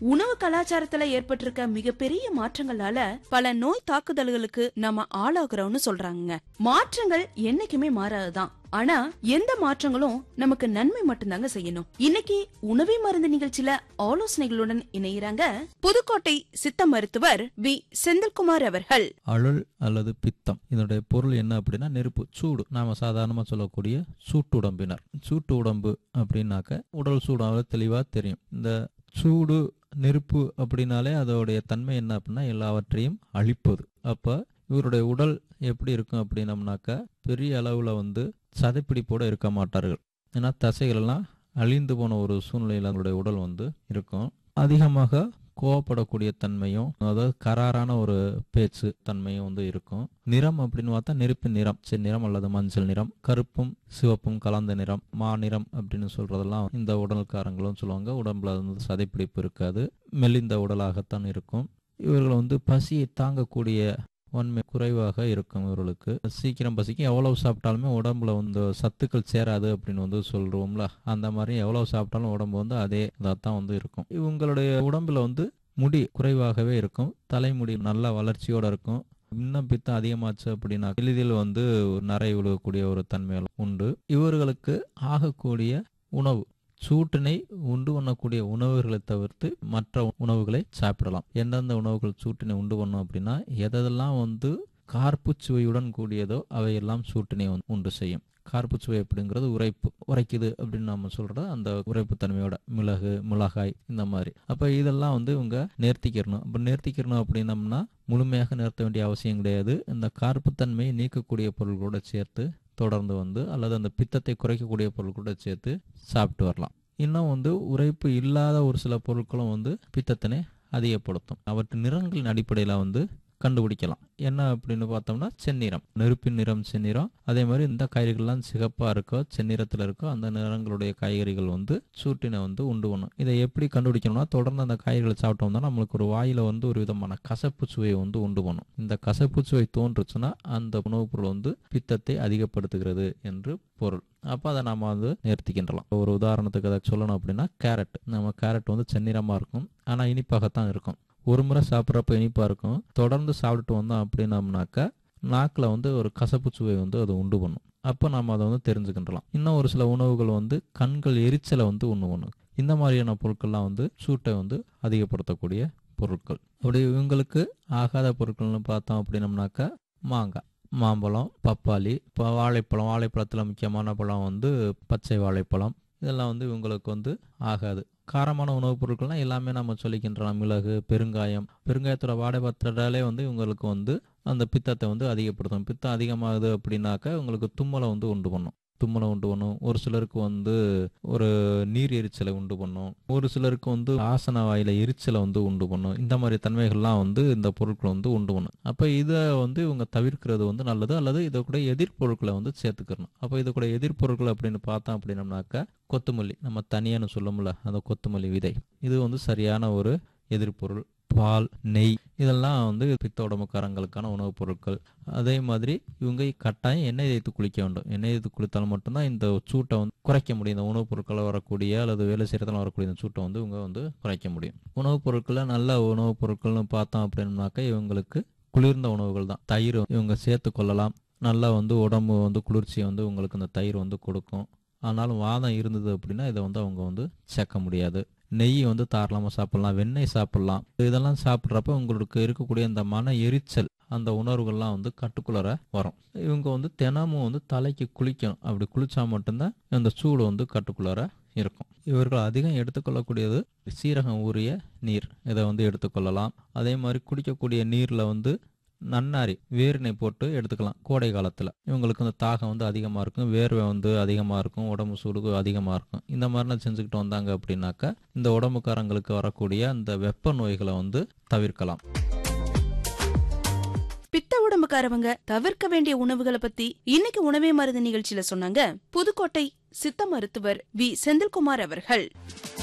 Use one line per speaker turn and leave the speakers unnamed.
உணவு கலாச்சாரத்துல ஏற்பட்டிருக்க மிகப்பெரிய மாற்றங்களால பல நோய் தாக்குதல்களுக்கு நாம ஆளாகிறோம்னு சொல்றாங்க மாற்றங்கள் என்னைக்குமே மாறாதுதான் ஆனா எந்த மாற்றங்களும் நமக்கு நன்மை மட்டும்தாங்க செய்யணும் இன்னைக்கு உணவே மருந்து நிகழ்ச்சியில ஆலோசனைகளுடன் இணைகிறாங்க புதுக்கோட்டை சித்த மருத்துவர் வி செந்தில்குமார் அவர்கள்
அழல் அல்லது பித்தம் இதனுடைய பொருள் என்ன அப்படின்னா நெருப்பு சூடு நாம சாதாரணமாக சொல்லக்கூடிய சூட்டு உடம்பினர் சூட்டு உடம்பு அப்படின்னாக்க உடல் சூடாக தெளிவாக தெரியும் இந்த சூடு நெருப்பு அப்படின்னாலே அதோடைய தன்மை என்ன அப்படின்னா எல்லாவற்றையும் அழிப்பது அப்போ இவருடைய உடல் எப்படி இருக்கும் அப்படின்னம்னாக்கா பெரிய அளவில் வந்து சதைப்பிடிப்போடு இருக்க மாட்டார்கள் ஏன்னா தசைகள் எல்லாம் அழிந்து போன ஒரு சூழ்நிலையில் அவங்களுடைய உடல் வந்து இருக்கும் அதிகமாக கோவப்படக்கூடிய தன்மையும் அதாவது கராரான ஒரு பேச்சு தன்மையும் வந்து இருக்கும் நிறம் அப்படின்னு பார்த்தா நெருப்பின் நிறம் சரி நிறம் அல்லது மஞ்சள் நிறம் கருப்பும் சிவப்பும் கலந்த நிறம் மாநிறம் அப்படின்னு சொல்றதெல்லாம் இந்த உடல்காரங்களும் சொல்லுவாங்க உடம்புல வந்து சதைப்பிடிப்பு இருக்காது மெலிந்த உடலாகத்தான் இருக்கும் இவர்கள் வந்து பசியை தாங்கக்கூடிய வன்மை குறைவாக இருக்கும் இவர்களுக்கு சீக்கிரம் பசிக்கும் எவ்வளவு சாப்பிட்டாலுமே உடம்புல வந்து சத்துக்கள் சேராது அப்படின்னு வந்து சொல்றோம்ல அந்த மாதிரி எவ்வளவு சாப்பிட்டாலும் உடம்பு வந்து அதே இதாக தான் வந்து இருக்கும் இவங்களுடைய உடம்புல வந்து முடி குறைவாகவே இருக்கும் தலைமுடி நல்ல வளர்ச்சியோட இருக்கும் இன்னும் பித்தம் அதிகமாச்சு அப்படின்னா எளிதில் வந்து நரை விழுகக்கூடிய ஒரு தன்மை உண்டு இவர்களுக்கு ஆகக்கூடிய உணவு சூட்டினை உண்டு பண்ணக்கூடிய உணவுகளை தவிர்த்து மற்ற உணவுகளை சாப்பிடலாம் எந்தெந்த உணவுகள் சூட்டினை உண்டு பண்ணும் அப்படின்னா எதெல்லாம் வந்து கார்ப்பு சுவையுடன் கூடியதோ அவையெல்லாம் சூட்டினை வந்து உண்டு செய்யும் கார்ப்பு சுவை அப்படிங்கிறது உரைப்பு உரைக்குது அப்படின்னு நம்ம சொல்றது அந்த உரைப்பு தன்மையோட மிளகு மிளகாய் இந்த மாதிரி அப்ப இதெல்லாம் வந்து இவங்க நேர்த்திக்கிறணும் அப்ப நேர்த்திக்கிறணும் அப்படின்னம்னா முழுமையாக நிறுத்த வேண்டிய அவசியம் கிடையாது இந்த கார்ப்புத்தன்மையை நீக்கக்கூடிய பொருள்களோட சேர்த்து தொடர்ந்து வந்து அல்லது அந்த பித்தத்தை குறைக்கக்கூடிய பொருள் கூட சேர்த்து சாப்பிட்டு வரலாம் இன்னும் வந்து உரைப்பு இல்லாத ஒரு சில பொருட்களும் வந்து பித்தத்தினை அதிகப்படுத்தும் அவற்றின் நிறங்களின் அடிப்படையில் வந்து கண்டுபிடிக்கலாம் என்ன அப்படின்னு பார்த்தோம்னா செந்நிறம் நெருப்பின் நிறம் செந்நிறம் அதே மாதிரி இந்த காய்கறிகள்லாம் சிகப்பாக இருக்கோ செந்நிறத்தில் இருக்கோ அந்த நிறங்களுடைய காய்கறிகள் வந்து சூட்டினை வந்து உண்டு பண்ணும் இதை எப்படி கண்டுபிடிக்கணும்னா தொடர்ந்து அந்த காய்கறிகளை சாப்பிட்டோம்னா நம்மளுக்கு ஒரு வாயில வந்து ஒரு விதமான கசப்பு சுவையை வந்து உண்டு பண்ணும் இந்த கசப்பு சுவை தோன்றுச்சுன்னா அந்த உணவுப் பொருள் வந்து பித்தத்தை அதிகப்படுத்துகிறது என்று பொருள் அப்போ அதை நம்ம வந்து நிறுத்திக்கின்றலாம் ஒரு உதாரணத்துக்கு அதை சொல்லணும் அப்படின்னா கேரட் நம்ம கேரட் வந்து செந்நிறமாக இருக்கும் ஆனால் இனிப்பாகத்தான் இருக்கும் ஒரு முறை சாப்பிட்றப்ப இனிப்பாக இருக்கும் தொடர்ந்து சாப்பிட்டுட்டு வந்தோம் அப்படின்னம்னாக்கா நாக்கில் வந்து ஒரு கசப்பு சுவை வந்து அது உண்டு பண்ணும் அப்போ நம்ம அதை வந்து தெரிஞ்சுக்கின்றலாம் இன்னும் ஒரு சில உணவுகள் வந்து கண்கள் எரிச்சலை வந்து உண்டு பண்ணும் இந்த மாதிரியான பொருட்கள்லாம் வந்து சூட்டை வந்து அதிகப்படுத்தக்கூடிய பொருட்கள் அப்படி இவங்களுக்கு ஆகாத பொருட்கள்னு பார்த்தோம் அப்படின்னம்னாக்கா மாங்காய் மாம்பழம் பப்பாளி இப்போ வாழைப்பழம் வாழைப்பழத்தில் முக்கியமான பழம் வந்து பச்சை வாழைப்பழம் இதெல்லாம் வந்து இவங்களுக்கு வந்து ஆகாது காரமான உணவுப் பொருட்கள்லாம் எல்லாமே நம்ம சொல்லிக்கின்றோம் மிளகு பெருங்காயம் பெருங்காயத்தோட வாடை பத்திரடாலே வந்து இவங்களுக்கு வந்து அந்த பித்தத்தை வந்து அதிகப்படுத்தும் பித்தம் அதிகமாகுது அப்படின்னாக்கா உங்களுக்கு தும்மலை வந்து உண்டு பண்ணும் தும்மலை உண்டு பண்ணும் ஒரு சிலருக்கு வந்து ஒரு நீர் எரிச்சலை உண்டு பண்ணும் ஒரு சிலருக்கு வந்து ஆசன வாயில எரிச்சலை வந்து உண்டு பண்ணும் இந்த மாதிரி தன்மைகள்லாம் வந்து இந்த பொருட்கள் வந்து உண்டு பண்ணும் அப்போ இதை வந்து இவங்க தவிர்க்கிறது வந்து நல்லது அல்லது இதை கூட எதிர்பொருட்களை வந்து சேர்த்துக்கணும் அப்போ இது கூட எதிர்பொருட்கள் அப்படின்னு பார்த்தோம் அப்படின்னம்னாக்கா கொத்தமல்லி நம்ம தனியான்னு சொல்லமுல்ல அந்த கொத்தமல்லி விதை இது வந்து சரியான ஒரு எதிர்பொருள் பால் நெய் இதெல்லாம் வந்து பித்த உடம்புக்காரங்களுக்கான உணவுப் பொருட்கள் அதே மாதிரி இவங்க கட்டாயம் எண்ணெய் தேய்த்து குளிக்க வேண்டும் எண்ணெய் தேய்த்து குளித்தால் மட்டும்தான் இந்த சூட்டை வந்து குறைக்க முடியும் இந்த உணவுப் பொருட்களை வரக்கூடிய அல்லது வேலை செய்கிறதால வரக்கூடிய இந்த சூட்டை வந்து இவங்க வந்து குறைக்க முடியும் உணவுப் பொருட்களில் நல்ல உணவுப் பொருட்கள்னு பார்த்தோம் அப்படின்னாக்கா இவங்களுக்கு குளிர்ந்த உணவுகள் தான் தயிர் இவங்க சேர்த்து கொள்ளலாம் நல்லா வந்து உடம்பு வந்து குளிர்ச்சியை வந்து உங்களுக்கு இந்த தயிர் வந்து கொடுக்கும் ஆனாலும் வாதம் இருந்தது அப்படின்னா இதை வந்து அவங்க வந்து சேர்க்க முடியாது நெய் வந்து தாராளமாக சாப்பிடலாம் வெண்ணெய் சாப்பிடலாம் இதெல்லாம் சாப்பிட்றப்ப உங்களுக்கு இருக்கக்கூடிய இந்த மன எரிச்சல் அந்த உணர்வுகள்லாம் வந்து கட்டுக்குள்ளர வரும் இவங்க வந்து தினமும் வந்து தலைக்கு குளிக்கணும் அப்படி குளிச்சா மட்டும்தான் இந்த சூடு வந்து கட்டுக்குள்ளர இருக்கும் இவர்கள் அதிகம் எடுத்துக்கொள்ளக்கூடியது சீரகம் ஊறிய நீர் இதை வந்து எடுத்துக்கொள்ளலாம் அதே மாதிரி குடிக்கக்கூடிய நீரில் வந்து நன்னாரி வேரினை போட்டு எடுத்துக்கலாம் கோடை காலத்தில் இவங்களுக்கு இந்த தாகம் வந்து அதிகமாக இருக்கும் வேர்வை வந்து அதிகமாக இருக்கும் உடம்பு சூடு அதிகமாக இருக்கும் இந்த மாதிரிலாம் செஞ்சுக்கிட்டு வந்தாங்க அப்படின்னாக்கா இந்த உடம்புக்காரங்களுக்கு வரக்கூடிய அந்த வெப்ப நோய்களை வந்து தவிர்க்கலாம்
பித்த உடம்புக்காரவங்க தவிர்க்க வேண்டிய உணவுகளை பத்தி இன்னைக்கு உணவே மருந்து நிகழ்ச்சியில சொன்னாங்க புதுக்கோட்டை சித்த மருத்துவர் வி செந்தில்குமார் அவர்கள்